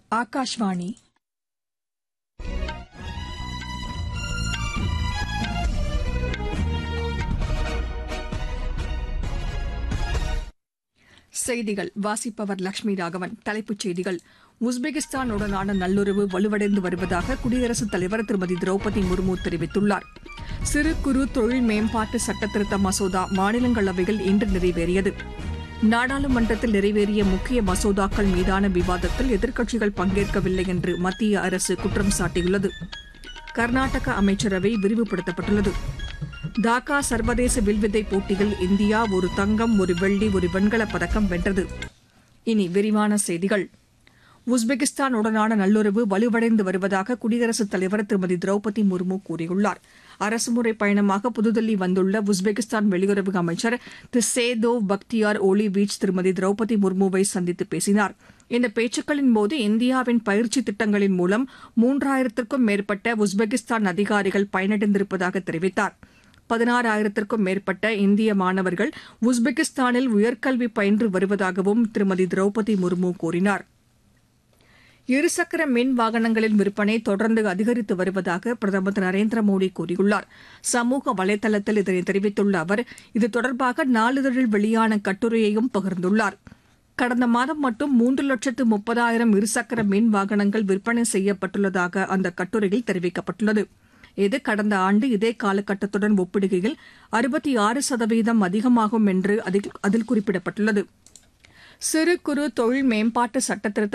ஆகாஷ்வாணி செய்திகள் வாசிப்பவர் லட்சுமி ராகவன் தலைப்புச் செய்திகள் உஸ்பெகிஸ்தானுடனான நல்லுறவு வலுவடைந்து வருவதாக குடியரசுத் தலைவர் திருமதி திரௌபதி முர்மு தெரிவித்துள்ளார் சிறு குறு தொழில் மேம்பாட்டு சட்டத்திருத்த மசோதா மாநிலங்களவையில் இன்று நிறைவேறியது நாடாளுமன்றத்தில் நிறைவேறிய முக்கிய மசோதாக்கள் மீதான விவாதத்தில் எதிர்க்கட்சிகள் பங்கேற்கவில்லை என்று மத்திய அரசு குற்றம் சாட்டியுள்ளது கர்நாடக அமைச்சரவை விரிவுபடுத்தப்பட்டுள்ளது டாக்கா சர்வதேச வில்வித்தை போட்டியில் இந்தியா ஒரு தங்கம் ஒரு வெள்ளி ஒரு வெண்கலப் பதக்கம் வென்றது இனி விரிவான செய்திகள் உஸ்பெகிஸ்தானுடனான நல்லுறவு வலுவடைந்து வருவதாக குடியரசுத் தலைவர் திருமதி திரௌபதி முர்மு கூறியுள்ளார் அரசுமுறை பயணமாக புதுதில்லி வந்துள்ள உஸ்பெகிஸ்தான் வெளியுறவு அமைச்சர் திரு சேதோவ் பக்தியார் ஓலி பீச் திருமதி திரௌபதி முர்முவை சந்தித்து பேசினார் இந்த பேச்சுக்களின் போது இந்தியாவின் பயிற்சி திட்டங்களின் மூலம் மூன்றாயிரத்திற்கும் மேற்பட்ட உஸ்பெகிஸ்தான் அதிகாரிகள் பயனடைந்திருப்பதாக தெரிவித்தார் பதினாறாயிரத்திற்கும் மேற்பட்ட இந்திய மாணவர்கள் உஸ்பெகிஸ்தானில் உயர்கல்வி பயின்று வருவதாகவும் திருமதி திரௌபதி முர்மு கூறினார் இருசக்கர மின் வாகனங்களின் விற்பனை தொடர்ந்து அதிகரித்து வருவதாக பிரதமர் திரு நரேந்திர மோடி கூறியுள்ளார் சமூக வலைதளத்தில் இதனை தெரிவித்துள்ள அவர் இது தொடர்பாக நாளிதழில் வெளியான கட்டுரையையும் பகிர்ந்துள்ளார் கடந்த மாதம் மட்டும் மூன்று லட்சத்து முப்பதாயிரம் இருசக்கர மின் வாகனங்கள் விற்பனை செய்யப்பட்டுள்ளதாக அந்த கட்டுரையில் தெரிவிக்கப்பட்டுள்ளது இது கடந்த ஆண்டு இதே காலகட்டத்துடன் ஒப்பிடுகையில் அறுபத்தி ஆறு சதவீதம் அதிகமாகும் என்று அதில் குறிப்பிடப்பட்டுள்ளது சிறு குறு தொழில் மேம்பாட்டு சட்டத்திருத்த